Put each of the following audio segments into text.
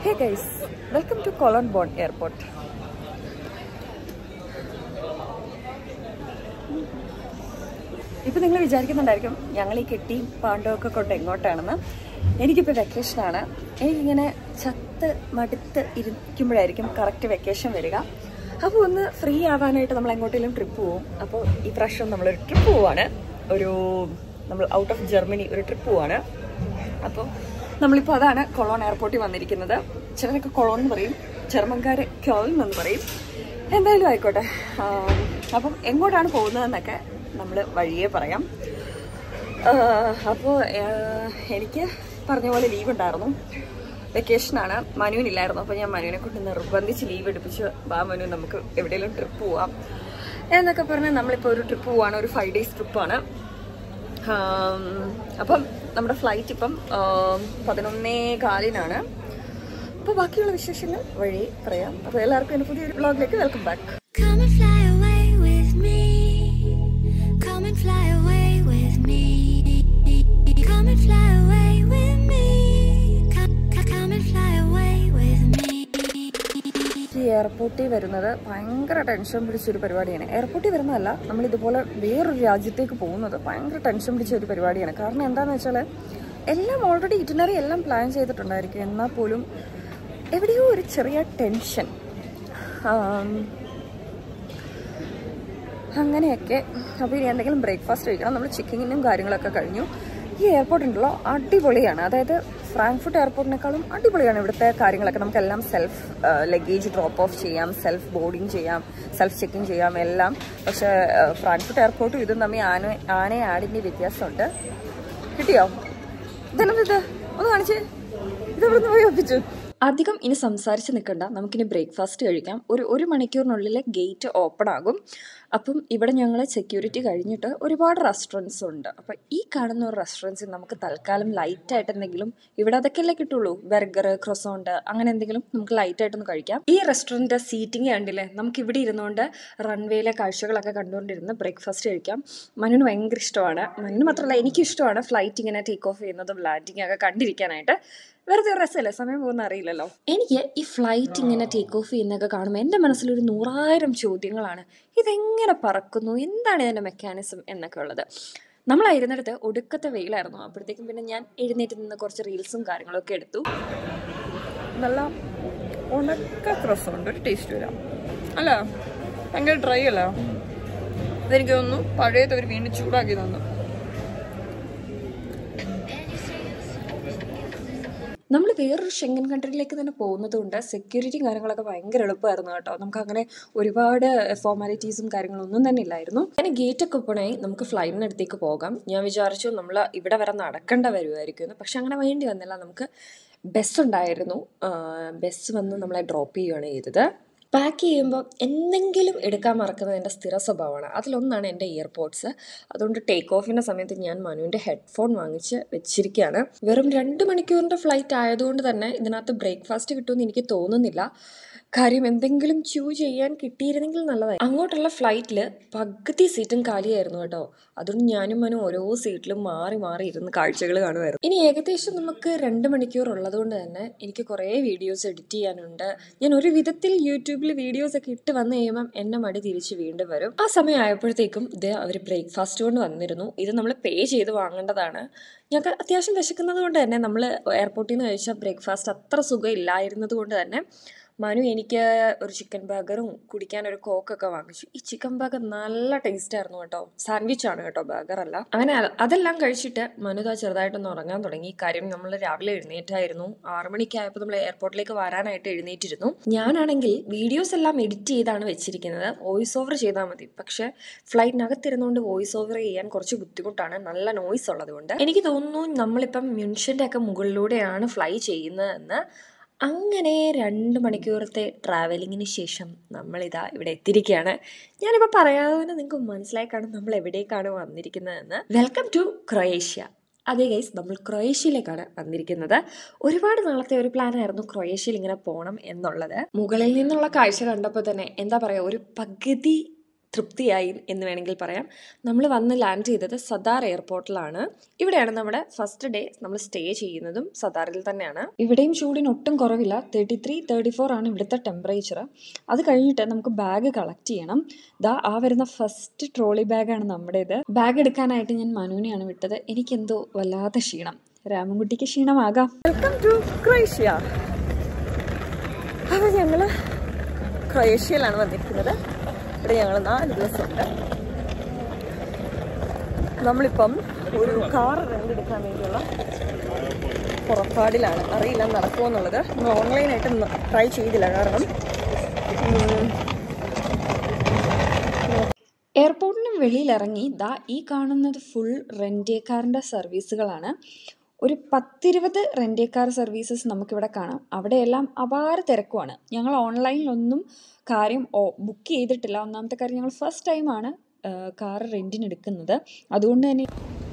Hey guys welcome to Cologne Bonn airport ഇപ്പം നിങ്ങൾ വിചാരിക്കുന്നുണ്ടായിരിക്കും ഞങ്ങൾ ഈ കെട്ടി പാണ്ഡവൊക്കെ കൊണ്ട് എങ്ങോട്ടാണെന്ന് എനിക്കിപ്പോൾ വെക്കേഷനാണ് എനിക്കിങ്ങനെ ചത്ത് മടുത്ത് ഇരിക്കുമ്പോഴായിരിക്കും കറക്റ്റ് വെക്കേഷൻ വരിക അപ്പോൾ ഒന്ന് ഫ്രീ ആവാനായിട്ട് നമ്മൾ എങ്ങോട്ടെങ്കിലും ട്രിപ്പ് പോവും അപ്പോൾ ഈ പ്രാവശ്യം നമ്മളൊരു ട്രിപ്പ് പോവാണ് ഒരു നമ്മൾ ഔട്ട് ഓഫ് ജർമ്മനി ഒരു ട്രിപ്പ് പോവാണ് അപ്പോൾ നമ്മളിപ്പോൾ അതാണ് കൊളോൺ എയർപോർട്ടിൽ വന്നിരിക്കുന്നത് ചിലരൊക്കെ കൊളോൺ എന്ന് പറയും ജർമ്മൻകാർ ക്യോൾൻ എന്ന് പറയും എന്തായാലും ആയിക്കോട്ടെ ആം, അപ്പം എങ്ങോട്ടാണ് പോകുന്നതെന്നൊക്കെ നമ്മൾ വഴിയേ പറയാം അപ്പോൾ എനിക്ക് പറഞ്ഞ പോലെ ലീവ് ഉണ്ടായിരുന്നു വെക്കേഷനാണ് മനുവിനില്ലായിരുന്നു അപ്പോൾ ഞാൻ മനുവിനെ കൊണ്ട് നിർബന്ധിച്ച് ലീവ് എടുപ്പിച്ച് ബാ മനു നമുക്ക് എവിടെയെങ്കിലും ട്രിപ്പ് പോവാം എന്നൊക്കെ പറഞ്ഞ് നമ്മളിപ്പോൾ ഒരു ട്രിപ്പ് പോവാണ് ഒരു ഫൈവ് ഡേയ്സ് ട്രിപ്പാണ് ആം, അപ്പം നമ്മുടെ ഫ്ലൈറ്റ് ഇപ്പം ആം, പതിനൊന്നേ കാലിനാണ് അപ്പോൾ ബാക്കിയുള്ള വിശേഷങ്ങൾ വഴി പറയാം അപ്പോൾ എല്ലാവർക്കും എൻ്റെ പുതിയൊരു ബ്ലോഗിലേക്ക് welcome back Come and fly away with me. Come and fly away with me. Come and fly away with me. Come, come, come and fly away with me. ഈ എയർപോർട്ടിൽ വരുന്നത് ഭയങ്കര ടെൻഷൻ പിടിച്ചൊരു പരിപാടിയാണ് എയർപോർട്ടിൽ വരുന്നതല്ല നമ്മൾ ഇതുപോലെ വേറൊരു രാജ്യത്തേക്ക് പോകുന്നത് ഭയങ്കര ടെൻഷൻ പിടിച്ച ഒരു പരിപാടിയാണ് കാരണം എന്താണെന്ന് വെച്ചാൽ എല്ലാം ഓൾറെഡി ഇറ്റിനറി എല്ലാം പ്ലാൻ ചെയ്തിട്ടുണ്ടായിരിക്കും എന്നാൽ പോലും എവിടെയോ ഒരു ചെറിയ ടെൻഷൻ അങ്ങനെയൊക്കെ അപ്പോൾ ഇനി എന്തെങ്കിലും ബ്രേക്ക്ഫാസ്റ്റ് കഴിക്കണം നമ്മൾ ചെക്കിങ്ങിനും കാര്യങ്ങളൊക്കെ കഴിഞ്ഞു ഈ എയർപോർട്ട് ഉണ്ടല്ലോ അടിപൊളിയാണ് അതായത് ഫ്രാങ്ക്ഫുട്ട് എയർപോർട്ടിനേക്കാളും അടിപൊളിയാണ് ഇവിടുത്തെ കാര്യങ്ങളൊക്കെ നമുക്കെല്ലാം സെൽഫ് ലഗേജ് ഡ്രോപ്പ് ഓഫ് ചെയ്യാം സെൽഫ് ബോർഡിങ് ചെയ്യാം സെൽഫ് ചെക്കിങ് ചെയ്യാം എല്ലാം പക്ഷേ ഫ്രാങ്ക്ഫുട്ട് എയർപോർട്ടും ഇതും തമ്മിൽ ആന ആന ആടിൻ്റെ വ്യത്യാസമുണ്ട് കിട്ടിയോ ഇതെല്ലാം ഇത് ഒന്ന് കാണിച്ചേ ഇത് ഇവിടെ പോയി ഒപ്പിച്ചു അധികം ഇനി സംസാരിച്ച് നിൽക്കണ്ട നമുക്കിനി ബ്രേക്ക്ഫാസ്റ്റ് കഴിക്കാം ഒരു ഒരു മണിക്കൂറിനുള്ളിൽ ഗേറ്റ് ഓപ്പൺ ആകും അപ്പം ഇവിടെ ഞങ്ങൾ സെക്യൂരിറ്റി കഴിഞ്ഞിട്ട് ഒരുപാട് റെസ്റ്റോറൻറ്റ്സ് ഉണ്ട് അപ്പം ഈ കാണുന്ന ഒരു റെസ്റ്റോറൻറ്റ്സിൽ നമുക്ക് തൽക്കാലം ലൈറ്റായിട്ട് എന്തെങ്കിലും ഇവിടെ അതൊക്കെയല്ലേ കിട്ടുള്ളൂ ബർഗർ ക്രൊസോണ്ട് അങ്ങനെ എന്തെങ്കിലും നമുക്ക് ലൈറ്റായിട്ടൊന്ന് കഴിക്കാം ഈ റെസ്റ്റോറൻറ്റ് സീറ്റിംഗ് കണ്ടില്ലേ നമുക്ക് ഇവിടെ ഇരുന്നുകൊണ്ട് റൺവേയിലെ കാഴ്ചകളൊക്കെ കണ്ടുകൊണ്ടിരുന്ന് ബ്രേക്ക്ഫാസ്റ്റ് കഴിക്കാം മനുവിന് ഭയങ്കര ഇഷ്ടമാണ് മനുവിന് മാത്രമല്ല എനിക്കും ഇഷ്ടമാണ് ഫ്ലൈറ്റ് ഇങ്ങനെ ടേക്ക് ഓഫ് ചെയ്യുന്നതും ലാൻഡിങ് ഒക്കെ കണ്ടിരിക്കാനായിട്ട് വെറുതെ ഒരു രസമല്ലേ സമയം പോകുന്ന അറിയില്ലല്ലോ എനിക്ക് ഈ ഫ്ലൈറ്റ് ഇങ്ങനെ ടേക്ക് ഓഫ് ചെയ്യുന്നതൊക്കെ കാണുമ്പോൾ എൻ്റെ മനസ്സിലൊരു നൂറായിരം ചോദ്യങ്ങളാണ് ഇതെങ്ങനെ പറക്കുന്നു എന്താണ് ഇതിൻ്റെ മെക്കാനിസം എന്നൊക്കെ ഉള്ളത് നമ്മളായിരുന്നിടത്ത് ഒടുക്കത്തെ വെയിലായിരുന്നു അപ്പോഴത്തേക്കും പിന്നെ ഞാൻ എഴുന്നേറ്റ് നിന്ന് കുറച്ച് റീൽസും കാര്യങ്ങളൊക്കെ എടുത്തു നല്ല ഉണക്ക ക്രസമുണ്ട് ഒരു ടേസ്റ്റ് വരാം അല്ല ഭയങ്കര ഡ്രൈ അല്ല അതെനിക്ക് തോന്നുന്നു പഴയത് അവർ വീണ്ടും ചൂടാക്കി തന്നു നമ്മൾ വേറൊരു ഷെങ്കൻ കൺട്രിയിലേക്ക് തന്നെ പോകുന്നത് കൊണ്ട് സെക്യൂരിറ്റിയും കാര്യങ്ങളൊക്കെ ഭയങ്കര എളുപ്പമായിരുന്നു കേട്ടോ നമുക്ക് അങ്ങനെ ഒരുപാട് ഫോർമാലിറ്റീസും കാര്യങ്ങളൊന്നും തന്നെ ഇല്ലായിരുന്നു അങ്ങനെ ഗേറ്റ് ഒക്കെ ഓപ്പണായി നമുക്ക് ഫ്ലൈറ്റിനടുത്തേക്ക് പോകാം ഞാൻ വിചാരിച്ചു നമ്മൾ ഇവിടെ വരെ നടക്കേണ്ട വരുമായിരിക്കും എന്ന് പക്ഷെ അങ്ങനെ വേണ്ടി വന്നില്ല നമുക്ക് ബസ് ഉണ്ടായിരുന്നു ബസ് വന്ന് നമ്മളെ ഡ്രോപ്പ് ചെയ്യുകയാണ് ചെയ്തത് പാക്ക് ചെയ്യുമ്പോൾ എന്തെങ്കിലും എടുക്കാൻ മറക്കുന്നത് എൻ്റെ സ്ഥിര സ്വഭാവമാണ് അതിലൊന്നാണ് എൻ്റെ ഇയർപോഡ്സ് അതുകൊണ്ട് ടേക്ക് ഓഫിൻ്റെ സമയത്ത് ഞാൻ മനുവിൻ്റെ ഹെഡ്ഫോൺ വാങ്ങിച്ച് വെച്ചിരിക്കുകയാണ് വെറും രണ്ട് മണിക്കൂറിൻ്റെ ഫ്ലൈറ്റ് ആയതുകൊണ്ട് തന്നെ ഇതിനകത്ത് ബ്രേക്ക്ഫാസ്റ്റ് കിട്ടുമെന്ന് എനിക്ക് തോന്നുന്നില്ല കാര്യം എന്തെങ്കിലും ചൂ ചെയ്യാൻ കിട്ടിയിരുന്നെങ്കിൽ നല്ലതായി അങ്ങോട്ടുള്ള ഫ്ലൈറ്റിൽ പകുതി സീറ്റും കാലിയായിരുന്നു കേട്ടോ അതുകൊണ്ട് ഞാനും മനു ഓരോ സീറ്റിലും മാറി മാറി ഇരുന്ന് കാഴ്ചകൾ കാണുമായിരുന്നു ഇനി ഏകദേശം നമുക്ക് രണ്ട് മണിക്കൂർ ഉള്ളതുകൊണ്ട് തന്നെ എനിക്ക് കുറേ വീഡിയോസ് എഡിറ്റ് ചെയ്യാനുണ്ട് ഞാൻ ഒരു വിധത്തിൽ യൂട്യൂബിൽ വീഡിയോസ് ഒക്കെ ഇട്ട് വന്നു കഴിയുമ്പം എന്നെ മടി തിരിച്ച് വീണ്ടും വരും ആ സമയം ആയപ്പോഴത്തേക്കും ഇത് അവർ ബ്രേക്ക്ഫാസ്റ്റ് കൊണ്ട് വന്നിരുന്നു ഇത് നമ്മൾ പേ ചെയ്ത് വാങ്ങേണ്ടതാണ് ഞങ്ങൾക്ക് അത്യാവശ്യം വിശക്കുന്നത് കൊണ്ട് തന്നെ നമ്മൾ എയർപോർട്ടിൽ നിന്ന് കഴിച്ച ബ്രേക്ക്ഫാസ്റ്റ് അത്ര സുഖം ഇല്ലായിരുന്നത് കൊണ്ട് തന്നെ മനു എനിക്ക് ഒരു ചിക്കൻ ബർഗറും കുടിക്കാൻ ഒരു കോക്കൊക്കെ വാങ്ങിച്ചു ഈ ചിക്കൻ ബർഗർ നല്ല ടേസ്റ്റ് ആയിരുന്നു കേട്ടോ സാൻഡ്വിച്ച് ആണ് കേട്ടോ ബർഗർ അല്ല അങ്ങനെ അ- അതെല്ലാം കഴിച്ചിട്ട് മനുത ചെറുതായിട്ടൊന്ന് ഉറങ്ങാൻ തുടങ്ങി കാര്യം നമ്മൾ രാവിലെ എഴുന്നേറ്റായിരുന്നു ആറു മണിക്കായപ്പോൾ നമ്മൾ എയർപോർട്ടിലേക്ക് വരാനായിട്ട് എഴുന്നേറ്റിരുന്നു ഞാനാണെങ്കിൽ വീഡിയോസ് എല്ലാം എഡിറ്റ് ചെയ്താണ് വെച്ചിരിക്കുന്നത് വോയിസ് ഓവർ ചെയ്താൽ മതി പക്ഷേ ഫ്ലൈറ്റിനകത്തിരുന്നുകൊണ്ട് വോയിസ് ഓവർ ചെയ്യാൻ കുറച്ച് ബുദ്ധിമുട്ടാണ് നല്ല നോയ്സ് ഉള്ളതുകൊണ്ട് എനിക്ക് തോന്നുന്നു നമ്മളിപ്പം മ്യൂൺഷൻ്റെ ഒക്കെ മുകളിലൂടെയാണ് ഫ്ലൈ ചെയ്യുന്നതെന്ന് അങ്ങനെ രണ്ട് മണിക്കൂറത്തെ ട്രാവലിങ്ങിന് ശേഷം നമ്മളിതാ ഇവിടെ എത്തിയിരിക്കുകയാണ് ഞാനിപ്പോൾ പറയാതെ തന്നെ നിങ്ങൾക്ക് മനസ്സിലായി കാണും നമ്മൾ എവിടേക്കാണ് വന്നിരിക്കുന്നതെന്ന് വെൽക്കം ടു ക്രൊയേഷ്യ അതെ ഗൈസ് നമ്മൾ ക്രൊയേഷ്യയിലേക്കാണ് വന്നിരിക്കുന്നത് ഒരുപാട് നാളത്തെ ഒരു പ്ലാൻ ആയിരുന്നു ക്രൊയേഷ്യയിൽ ഇങ്ങനെ പോകണം എന്നുള്ളത് മുകളിൽ നിന്നുള്ള കാഴ്ച കണ്ടപ്പോൾ തന്നെ എന്താ പറയുക ഒരു പകുതി തൃപ്തിയായി എന്ന് വേണമെങ്കിൽ പറയാം നമ്മൾ വന്ന് ലാൻഡ് ചെയ്തത് സദാർ എയർപോർട്ടിലാണ് ഇവിടെയാണ് നമ്മുടെ ഫസ്റ്റ് ഡേ നമ്മൾ സ്റ്റേ ചെയ്യുന്നതും സദാറിൽ തന്നെയാണ് ഇവിടെയും ചൂടിന് ഒട്ടും കുറവില്ല തേർട്ടി ത്രീ തേർട്ടി ഫോർ ആണ് ഇവിടുത്തെ ടെമ്പറേച്ചർ അത് കഴിഞ്ഞിട്ട് നമുക്ക് ബാഗ് കളക്ട് ചെയ്യണം ദാ ആ വരുന്ന ഫസ്റ്റ് ട്രോളി ബാഗാണ് നമ്മുടേത് ബാഗ് എടുക്കാനായിട്ട് ഞാൻ മനുവിനെയാണ് വിട്ടത് എനിക്കെന്തോ വല്ലാത്ത ക്ഷീണം രാമൻകുട്ടിക്ക് ക്ഷീണമാകാം വെൽക്കം ടു ക്രൊയേഷ്യ അപ്പോൾ ഞങ്ങൾ ക്രൊയേഷ്യയിലാണ് വന്നിരിക്കുന്നത് ഇവിടെ ഞങ്ങൾ നാല് ദിവസമുണ്ട് നമ്മളിപ്പം ഒരു കാർ റെൻ്റ് എടുക്കാൻ വേണ്ടിയുള്ള പുറപ്പാടിലാണ് അറിയില്ല നടക്കുമോ എന്നുള്ളത് നമ്മൾ ഓൺലൈനായിട്ട് ട്രൈ ചെയ്തില്ല കാരണം ഉം, എയർപോർട്ടിന് വെളിയിലിറങ്ങി ദാ ഈ കാണുന്നത് ഫുൾ റെൻറ്റേക്കാറിൻ്റെ സർവീസുകളാണ് ഒരു പത്തിരുപത് റെൻറ്റേക്കാർ സർവീസസ് നമുക്കിവിടെ കാണാം അവിടെയെല്ലാം അപാര തിരക്കുമാണ് ഞങ്ങൾ ഓൺലൈനിലൊന്നും കാര്യം ബുക്ക് ചെയ്തിട്ടില്ല ഒന്നാമത്തെ കാര്യം ഞങ്ങൾ ഫസ്റ്റ് ടൈമാണ് കാർ റെൻറ്റിന് എടുക്കുന്നത് അതുകൊണ്ട് തന്നെ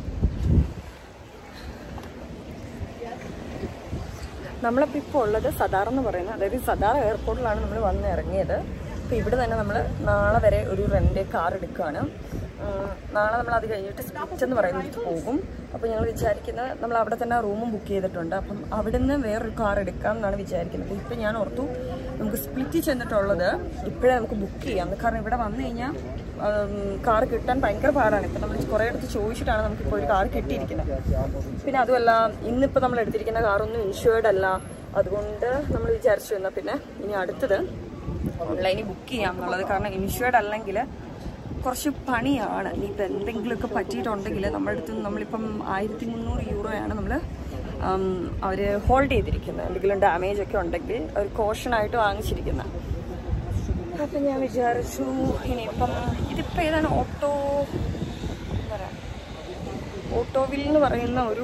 നമ്മളിപ്പോൾ ഇപ്പോൾ ഉള്ളത് സദാർ എന്ന് പറയുന്നത് അതായത് സദാർ എയർപോർട്ടിലാണ് നമ്മൾ വന്ന് ഇറങ്ങിയത് അപ്പോൾ ഇവിടെ തന്നെ നമ്മൾ നാളെ വരെ ഒരു റെൻ്റ് കാർ എടുക്കുകയാണ് ഉം, നാളെ നമ്മൾ അത് കഴിഞ്ഞിട്ട് സ്പിച്ച് എന്ന് പറയുന്നിടത്ത് പോകും അപ്പോൾ ഞങ്ങൾ വിചാരിക്കുന്നത് നമ്മൾ അവിടെ തന്നെ റൂമും ബുക്ക് ചെയ്തിട്ടുണ്ട് അപ്പം അവിടെ നിന്ന് വേറൊരു കാർ എടുക്കാം എന്നാണ് വിചാരിക്കുന്നത് ഇപ്പം ഞാൻ ഓർത്തു നമുക്ക് സ്പ്ലിറ്റ് ചെന്നിട്ടുള്ളത് ഇപ്പോഴേ നമുക്ക് ബുക്ക് ചെയ്യാം കാരണം ഇവിടെ വന്നു കഴിഞ്ഞാൽ കാർ കിട്ടാൻ ഭയങ്കര പാടാണ് ഇപ്പം നമ്മൾ കുറേ അടുത്ത് ചോദിച്ചിട്ടാണ് നമുക്കിപ്പോൾ ഒരു കാർ കിട്ടിയിരിക്കുന്നത് പിന്നെ അതുമല്ല ഇന്നിപ്പോൾ നമ്മൾ എടുത്തിരിക്കുന്ന കാറൊന്നും ഇൻഷുവേർഡ് അല്ല അതുകൊണ്ട് നമ്മൾ വിചാരിച്ചു എന്നാൽ പിന്നെ ഇനി അടുത്തത് ഓൺലൈനിൽ ബുക്ക് ചെയ്യാം എന്നുള്ളത് കാരണം ഇൻഷുവേർഡ് അല്ലെങ്കിൽ കുറച്ച് പണിയാണ് ഇനിയിപ്പോൾ എന്തെങ്കിലുമൊക്കെ പറ്റിയിട്ടുണ്ടെങ്കിൽ നമ്മുടെ അടുത്ത് നിന്ന് നമ്മളിപ്പം ആയിരത്തി മുന്നൂറ് യൂറോയാണ് നമ്മൾ അവർ ഹോൾഡ് ചെയ്തിരിക്കുന്നത് എന്തെങ്കിലും ഡാമേജ് ഒക്കെ ഉണ്ടെങ്കിൽ അവർ കോഷനായിട്ട് വാങ്ങിച്ചിരിക്കുന്നത് അപ്പം ഞാൻ വിചാരിച്ചു ഇനിയിപ്പം ഇതിപ്പോൾ ഏതാണ് ഓട്ടോ എന്താ പറയുക ഓട്ടോവിൽ എന്ന് പറയുന്ന ഒരു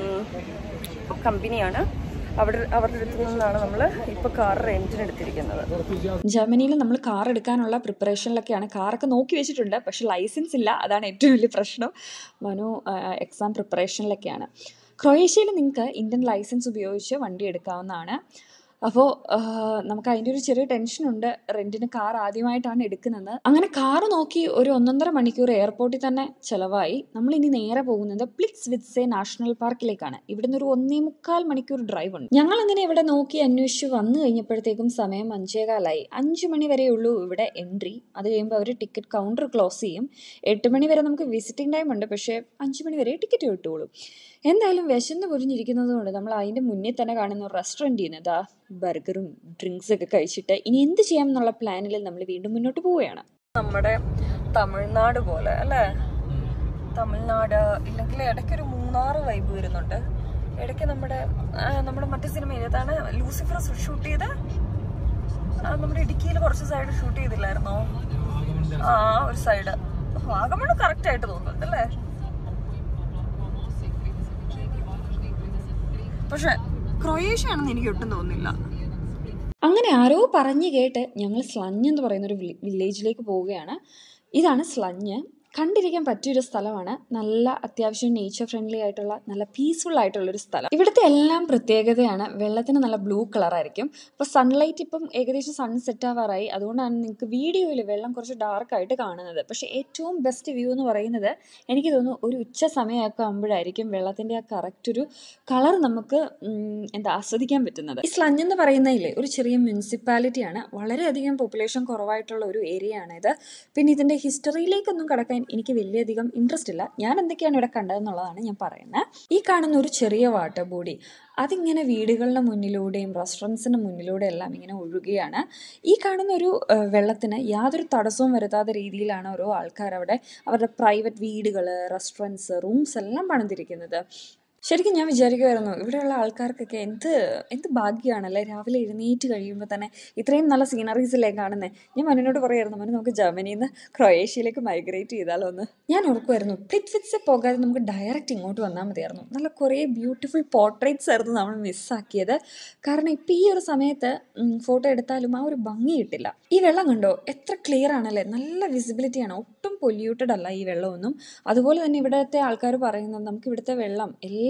കമ്പനിയാണ് അവിടെ അവരുടെ അടുത്ത് നിന്നാണ് നമ്മൾ ഇപ്പോൾ കാർ റെൻറ്റിന് എടുത്തിരിക്കുന്നത് ജർമ്മനിയിൽ നമ്മൾ കാർ എടുക്കാനുള്ള പ്രിപ്പറേഷനിലൊക്കെയാണ് കാറൊക്കെ നോക്കി വെച്ചിട്ടുണ്ട് പക്ഷെ ലൈസൻസ് ഇല്ല അതാണ് ഏറ്റവും വലിയ പ്രശ്നം മനു എക്സാം പ്രിപ്പറേഷനിലൊക്കെയാണ് ക്രൊയേഷ്യയിൽ നിങ്ങൾക്ക് ഇന്ത്യൻ ലൈസൻസ് ഉപയോഗിച്ച് വണ്ടി എടുക്കാവുന്നതാണ് അപ്പോൾ നമുക്ക് അതിൻ്റെ ഒരു ചെറിയ ടെൻഷനുണ്ട് റെൻറ്റിന് കാർ ആദ്യമായിട്ടാണ് എടുക്കുന്നത് അങ്ങനെ കാർ നോക്കി ഒരു ഒന്നൊന്നര മണിക്കൂർ എയർപോർട്ടിൽ തന്നെ ചിലവായി നമ്മൾ ഇനി നേരെ പോകുന്നത് പ്ലിക്സ് വിത്സെ നാഷണൽ പാർക്കിലേക്കാണ് ഇവിടുന്ന് ഒരു ഒന്നേ മുക്കാൽ മണിക്കൂർ ഡ്രൈവ് ഉണ്ട് ഞങ്ങൾ അങ്ങനെ ഇവിടെ നോക്കി അന്വേഷിച്ച് വന്നു കഴിഞ്ഞപ്പോഴത്തേക്കും സമയം അഞ്ചേകാലായി അഞ്ച് മണി വരെ ഉള്ളൂ ഇവിടെ എൻട്രി അത് കഴിയുമ്പോൾ അവർ ടിക്കറ്റ് കൗണ്ടർ ക്ലോസ് ചെയ്യും എട്ട് മണി വരെ നമുക്ക് വിസിറ്റിംഗ് ടൈം ഉണ്ട് പക്ഷേ അഞ്ച് മണി വരെ ടിക്കറ്റ് കിട്ടുള്ളൂ എന്തായാലും വിശന്ന് പൊരിഞ്ഞിരിക്കുന്നത് കൊണ്ട് നമ്മൾ അതിൻ്റെ മുന്നിൽ തന്നെ കാണുന്ന ഒരു റെസ്റ്റോറൻറ്റിൽ നിന്ന് ഇതാ ബർഗറും ഡ്രിങ്ക്സ് ഒക്കെ കഴിച്ചിട്ട് ഇനി എന്ത് ചെയ്യാം എന്നുള്ള പ്ലാനിൽ നമ്മൾ വീണ്ടും മുന്നോട്ട് പോവുകയാണ് നമ്മുടെ തമിഴ്നാട് പോലെ അല്ലേ തമിഴ്നാട് ഇല്ലെങ്കിൽ ഇടയ്ക്കൊരു മൂന്നാർ വൈബ് വരുന്നുണ്ട് ഇടയ്ക്ക് നമ്മുടെ ആ, നമ്മുടെ മറ്റേ സിനിമ ഏതാണ് ലൂസിഫർ ഷൂട്ട് ചെയ്ത ആ, നമ്മുടെ ഇടുക്കിയിൽ കുറച്ച് സൈഡ് ഷൂട്ട് ചെയ്തില്ലായിരുന്നോ ആ ഒരു സൈഡ് വാഗമണ് കറക്റ്റ് ആയിട്ട് തോന്നുന്നുണ്ട് അല്ലേ പക്ഷെ ക്രൊയേഷ്യ ആണെന്ന് എനിക്ക് ഒട്ടും തോന്നുന്നില്ല അങ്ങനെ ആരോ പറഞ്ഞു കേട്ട് ഞങ്ങൾ സ്ലഞ്ഞ് എന്ന് പറയുന്ന ഒരു വില്ലേജിലേക്ക് പോവുകയാണ് ഇതാണ് സ്ലഞ്ഞ് കണ്ടിരിക്കാൻ പറ്റിയൊരു സ്ഥലമാണ് നല്ല അത്യാവശ്യം നേച്ചർ ഫ്രണ്ട്ലി ആയിട്ടുള്ള നല്ല പീസ്ഫുൾ ആയിട്ടുള്ള ഒരു സ്ഥലം ഇവിടുത്തെ എല്ലാം പ്രത്യേകതയാണ് വെള്ളത്തിന് നല്ല ബ്ലൂ കളർ ആയിരിക്കും അപ്പോൾ സൺലൈറ്റ് ഇപ്പം ഏകദേശം സൺ സെറ്റ് ആവാറായി അതുകൊണ്ടാണ് നിങ്ങൾക്ക് വീഡിയോയിൽ വെള്ളം കുറച്ച് ഡാർക്ക് ആയിട്ട് കാണുന്നത് പക്ഷേ ഏറ്റവും ബെസ്റ്റ് വ്യൂ എന്ന് പറയുന്നത് എനിക്ക് തോന്നുന്നു ഒരു ഉച്ച സമയമൊക്കെ ആകുമ്പോഴായിരിക്കും വെള്ളത്തിൻ്റെ ആ കറക്റ്റ് ഒരു കളർ നമുക്ക് ഉം, എന്താ ആസ്വദിക്കാൻ പറ്റുന്നത് ഈ സ്ലഞ്ഞ് എന്ന് പറയുന്നതിലെ ഒരു ചെറിയ മുനിസിപ്പാലിറ്റിയാണ് വളരെയധികം പോപ്പുലേഷൻ കുറവായിട്ടുള്ള ഒരു ഏരിയ ആണ് ഇത് പിന്നെ ഇതിൻ്റെ ഹിസ്റ്ററിയിലേക്കൊന്നും കടക്കാൻ എനിക്ക് വലിയധികം ഇൻട്രസ്റ്റ് ഇല്ല ഞാൻ എന്തൊക്കെയാണ് ഇവിടെ കണ്ടതെന്നുള്ളതാണ് ഞാൻ പറയുന്നത് ഈ കാണുന്ന ഒരു ചെറിയ വാട്ടർ ബോഡി അതിങ്ങനെ വീടുകളുടെ മുന്നിലൂടെയും റെസ്റ്റോറൻറ്റ്സിൻ്റെ മുന്നിലൂടെ എല്ലാം ഇങ്ങനെ ഒഴുകുകയാണ് ഈ കാണുന്ന ഒരു ഏഹ്, വെള്ളത്തിന് യാതൊരു തടസ്സവും വരുത്താത്ത രീതിയിലാണ് ഓരോ ആൾക്കാർ അവിടെ അവരുടെ പ്രൈവറ്റ് വീടുകൾ റെസ്റ്റോറൻറ്റ്സ് റൂംസ് എല്ലാം പണിതിരിക്കുന്നത് ശരിക്കും ഞാൻ വിചാരിക്കുമായിരുന്നു ഇവിടെയുള്ള ആൾക്കാർക്കൊക്കെ എന്ത് എന്ത് ഭാഗ്യമാണല്ലേ രാവിലെ എഴുന്നേറ്റ് കഴിയുമ്പോൾ തന്നെ ഇത്രയും നല്ല സീനറീസ് അല്ലേ കാണുന്നത് ഞാൻ മനുവിനോട് പറയായിരുന്നു മനു നമുക്ക് ജർമ്മനിയിൽ നിന്ന് ക്രൊയേഷ്യയിലേക്ക് മൈഗ്രേറ്റ് ചെയ്താലോ എന്ന് ഞാൻ ഓർക്കുമായിരുന്നു പ്രിറ്റ്വിറ്റ്സ് പോകാതെ നമുക്ക് ഡയറക്റ്റ് ഇങ്ങോട്ട് വന്നാൽ മതിയായിരുന്നു നല്ല കുറേ ബ്യൂട്ടിഫുൾ പോർട്രേറ്റ്സ് ആയിരുന്നു നമ്മൾ മിസ്സാക്കിയത് കാരണം ഇപ്പം ഈ ഒരു സമയത്ത് ഫോട്ടോ എടുത്താലും ആ ഒരു ഭംഗി കിട്ടില്ല ഈ വെള്ളം കണ്ടോ എത്ര ക്ലിയർ ആണല്ലേ നല്ല വിസിബിലിറ്റിയാണ് ഒട്ടും പൊല്യൂട്ടഡ് അല്ല ഈ വെള്ളമൊന്നും അതുപോലെ തന്നെ ഇവിടുത്തെ ആൾക്കാർ പറയുന്നത് നമുക്ക് ഇവിടുത്തെ വെള്ളം എല്ലാ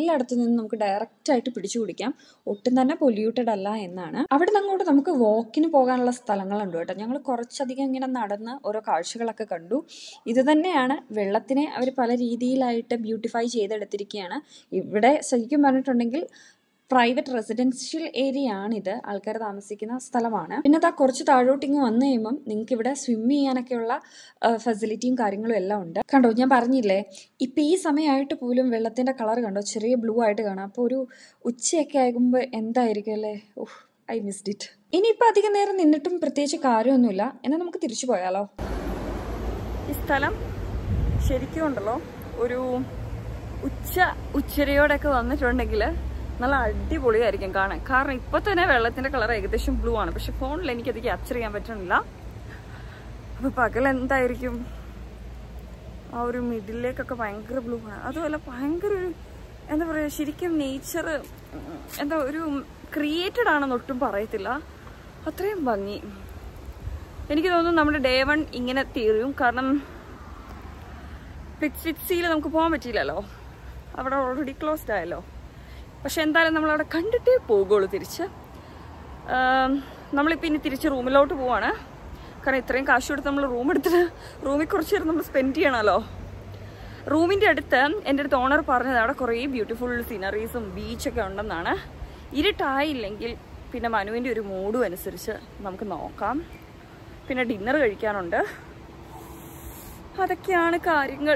എല്ലായിടത്തു നിന്നും നമുക്ക് ഡയറക്റ്റ് ആയിട്ട് പിടിച്ചു കുടിക്കാം ഒട്ടും തന്നെ പൊല്യൂട്ടഡ് അല്ല എന്നാണ് അവിടെ നിന്ന് അങ്ങോട്ട് നമുക്ക് വാക്കിന് പോകാനുള്ള സ്ഥലങ്ങളുണ്ട് കേട്ടോ ഞങ്ങൾ കുറച്ചധികം ഇങ്ങനെ നടന്ന് ഓരോ കാഴ്ചകളൊക്കെ കണ്ടു ഇത് തന്നെയാണ് വെള്ളത്തിനെ അവർ പല രീതിയിലായിട്ട് ബ്യൂട്ടിഫൈ ചെയ്തെടുത്തിരിക്കുകയാണ് ഇവിടെ ശരിക്കും പറഞ്ഞിട്ടുണ്ടെങ്കിൽ പ്രൈവറ്റ് റെസിഡൻഷ്യൽ ഏരിയ ആണിത് ആൾക്കാർ താമസിക്കുന്ന സ്ഥലമാണ് പിന്നെ അതാ കുറച്ച് താഴോട്ട് ഇങ്ങ് വന്നു കഴിയുമ്പം നിങ്ങൾക്ക് ഇവിടെ സ്വിം ചെയ്യാനൊക്കെയുള്ള ഫെസിലിറ്റിയും കാര്യങ്ങളും എല്ലാം ഉണ്ട് കണ്ടോ ഞാൻ പറഞ്ഞില്ലേ ഇപ്പം ഈ സമയമായിട്ട് പോലും വെള്ളത്തിൻ്റെ കളർ കണ്ടോ ചെറിയ ബ്ലൂ ആയിട്ട് കാണാം അപ്പോൾ ഒരു ഉച്ചയൊക്കെ ആകുമ്പോൾ എന്തായിരിക്കും അല്ലേ ഓഹ് ഐ മിസ്ഡ് ഇറ്റ് ഇനിയിപ്പോൾ അധികം നേരം നിന്നിട്ടും പ്രത്യേകിച്ച് കാര്യമൊന്നുമില്ല എന്നാൽ നമുക്ക് തിരിച്ചു പോയാലോ ഈ സ്ഥലം ശരിക്കും ഉണ്ടല്ലോ ഒരു ഉച്ച ഉച്ചരയോടൊക്കെ വന്നിട്ടുണ്ടെങ്കിൽ നല്ല അടിപൊളിയായിരിക്കും കാണാൻ കാരണം ഇപ്പൊ തന്നെ വെള്ളത്തിന്റെ കളർ ഏകദേശം ബ്ലൂ ആണ് പക്ഷെ ഫോണിൽ എനിക്ക് അത് ക്യാപ്ചർ ചെയ്യാൻ പറ്റണില്ല അപ്പൊ പകൽ എന്തായിരിക്കും ആ ഒരു മിഡിലേക്കൊക്കെ ഭയങ്കര ബ്ലൂ ആണ് അതുപോലെ ഭയങ്കര ഒരു എന്താ പറയുക ശരിക്കും നേച്ചർ എന്താ ഒരു ക്രിയേറ്റഡ് ആണെന്ന് ഒട്ടും പറയത്തില്ല അത്രയും ഭംഗി എനിക്ക് തോന്നുന്നു നമ്മുടെ ഡേ വൺ ഇങ്ങനെ തീരും കാരണം പിറ്റ്സിയിൽ നമുക്ക് പോകാൻ പറ്റിയില്ലല്ലോ അവിടെ ഓൾറെഡി ക്ലോസ്ഡ് ആയല്ലോ പക്ഷെ എന്തായാലും നമ്മളവിടെ കണ്ടിട്ടേ പോകുള്ളൂ തിരിച്ച് ആം, നമ്മളിപ്പോൾ ഇനി തിരിച്ച് റൂമിലോട്ട് പോവാണ് കാരണം ഇത്രയും കാശ് കൊടുത്ത് നമ്മൾ റൂം എടുത്തിട്ട് റൂമിൽ കുറച്ച് നേരം നമ്മൾ സ്പെൻഡ് ചെയ്യണമല്ലോ റൂമിൻ്റെ അടുത്ത് എൻ്റെ അടുത്ത് ഓണർ പറഞ്ഞത് അവിടെ കുറേ ബ്യൂട്ടിഫുൾ സീനറീസും ബീച്ചൊക്കെ ഉണ്ടെന്നാണ് ഇരുട്ടായില്ലെങ്കിൽ പിന്നെ മനുവിൻ്റെ ഒരു മൂഡും അനുസരിച്ച് നമുക്ക് നോക്കാം പിന്നെ ഡിന്നർ കഴിക്കാനുണ്ട് അതൊക്കെയാണ് കാര്യങ്ങൾ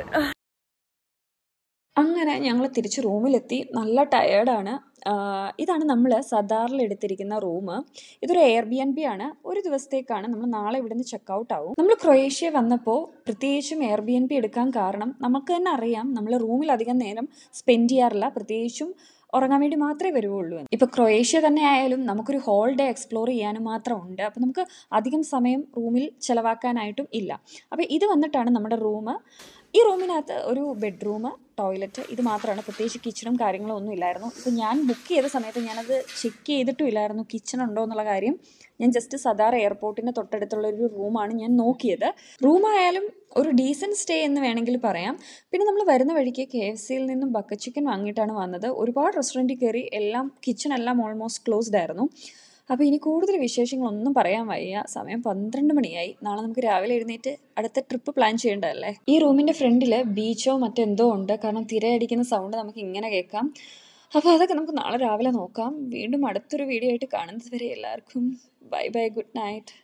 അങ്ങനെ ഞങ്ങൾ തിരിച്ച് റൂമിലെത്തി നല്ല ടയേർഡാണ് ഇതാണ് നമ്മൾ സദാറിൽ എടുത്തിരിക്കുന്ന റൂം ഇതൊരു എയർ ബി എൻ ബി ആണ് ഒരു ദിവസത്തേക്കാണ് നമ്മൾ നാളെ ഇവിടുന്ന് ചെക്കൗട്ട് ആവും നമ്മൾ ക്രൊയേഷ്യ വന്നപ്പോൾ പ്രത്യേകിച്ചും എയർ ബി എൻ ബി എടുക്കാൻ കാരണം നമുക്ക് തന്നെ അറിയാം നമ്മൾ റൂമിൽ അധികം നേരം സ്പെൻഡ് ചെയ്യാറില്ല പ്രത്യേകിച്ചും ഉറങ്ങാൻ വേണ്ടി മാത്രമേ വരുവുള്ളൂ ഇപ്പോൾ ക്രൊയേഷ്യ തന്നെ ആയാലും നമുക്കൊരു ഹോൾ ഡേ എക്സ്പ്ലോർ ചെയ്യാനും മാത്രം ഉണ്ട് അപ്പോൾ നമുക്ക് അധികം സമയം റൂമിൽ ചിലവാക്കാനായിട്ടും ഇല്ല അപ്പോൾ ഇത് വന്നിട്ടാണ് നമ്മുടെ റൂം ഈ റൂമിനകത്ത് ഒരു ബെഡ്റൂം ടോയ്ലറ്റ് ഇത് മാത്രമാണ് പ്രത്യേകിച്ച് കിച്ചണും കാര്യങ്ങളും ഒന്നും ഇല്ലായിരുന്നു ഇപ്പോൾ ഞാൻ ബുക്ക് ചെയ്ത സമയത്ത് ഞാനത് ചെക്ക് ചെയ്തിട്ടും ഇല്ലായിരുന്നു കിച്ചൺ ഉണ്ടോ എന്നുള്ള കാര്യം ഞാൻ ജസ്റ്റ് സദാർ എയർപോർട്ടിൻ്റെ തൊട്ടടുത്തുള്ള ഒരു റൂമാണ് ഞാൻ നോക്കിയത് റൂമായാലും ഒരു ഡീസൻറ്റ് സ്റ്റേ എന്ന് വേണമെങ്കിൽ പറയാം പിന്നെ നമ്മൾ വരുന്ന വഴിക്ക് കെ എഫ് സിയിൽ നിന്നും ബക്കറ്റ് ചിക്കൻ വാങ്ങിയിട്ടാണ് വന്നത് ഒരുപാട് റെസ്റ്റോറൻറ്റിൽ കയറി എല്ലാം കിച്ചൺ എല്ലാം ഓൾമോസ്റ്റ് ക്ലോസ്ഡ് ആയിരുന്നു അപ്പോൾ ഇനി കൂടുതൽ വിശേഷങ്ങളൊന്നും പറയാൻ വയ്യ സമയം പന്ത്രണ്ട് മണിയായി നാളെ നമുക്ക് രാവിലെ എഴുന്നേറ്റ് അടുത്ത ട്രിപ്പ് പ്ലാൻ ചെയ്യേണ്ടതല്ലേ ഈ റൂമിൻ്റെ ഫ്രണ്ടിൽ ബീച്ചോ മറ്റെന്തോ ഉണ്ട് കാരണം തിരയടിക്കുന്ന സൗണ്ട് നമുക്ക് ഇങ്ങനെ കേൾക്കാം അപ്പോൾ അതൊക്കെ നമുക്ക് നാളെ രാവിലെ നോക്കാം വീണ്ടും അടുത്തൊരു വീഡിയോ ആയിട്ട് കാണുന്നത് വരെ എല്ലാവർക്കും ബൈ ബൈ ഗുഡ് നൈറ്റ്